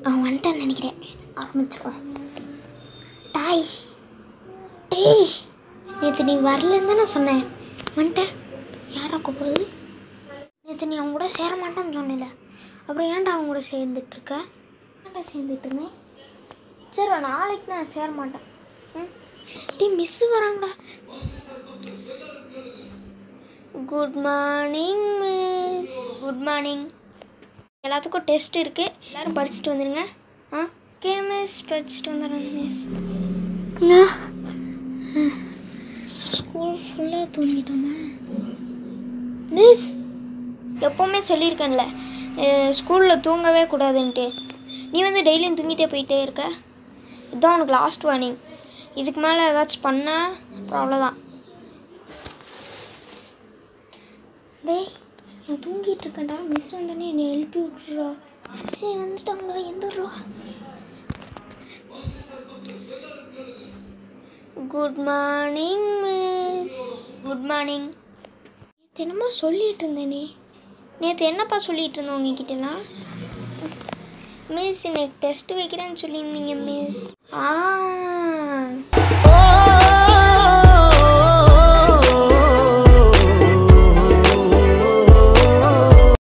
அவன் வந்துட்டான்னு நினைக்கிறேன் ஆரம்பிச்சிருவான் டாய் டேய் நேற்று நீ வரலன்னு தானே சொன்னேன் வந்துட்டேன் யாரை கூப்பிடுது நேற்று நீ அவங்க கூட சேர மாட்டேன்னு சொன்னில அப்புறம் ஏன்டா அவங்க கூட சேர்ந்துட்டு இருக்க ஏன்டா சேர்ந்துட்டு இருந்தேன் சரி நாளைக்கு நான் சேர மாட்டேன் ம் டீ மிஸ் வராங்கடா good morning miss good morning எல்லாத்துக்கும் டெஸ்ட் இருக்குது எல்லோரும் படிச்சுட்டு வந்துடுங்க ஆ ஓகே மிஸ் படிச்சுட்டு வந்துடுறேன் மிஸ் ஸ்கூல் ஃபுல்லாக தூங்கிட்டோமா மிஸ் எப்போவுமே சொல்லியிருக்கேன்ல ஸ்கூலில் தூங்கவே கூடாதுன்ட்டு நீ வந்து டெய்லியும் தூங்கிட்டே போயிட்டே இருக்க இதுதான் உனக்கு லாஸ்ட் வார்னிங் இதுக்கு மேலே ஏதாச்சும் பண்ண அப்புறம் அவ்வளோதான் டேய் நான் தூங்கிட்டு இருக்கேன்டா மிஸ் வந்தோடனே என்னை எழுப்பி விட்டுறா சரி வந்துட்டாங்களா எந்திரா good morning miss good morning நேற்று என்னமோ சொல்லிட்டு இருந்தேனே நேற்று என்னப்பா சொல்லிட்டு இருந்தோம் உங்ககிட்டலாம் மிஸ் எனக்கு டெஸ்ட் வைக்கிறேன்னு சொல்லியிருந்தீங்க மிஸ் ஆ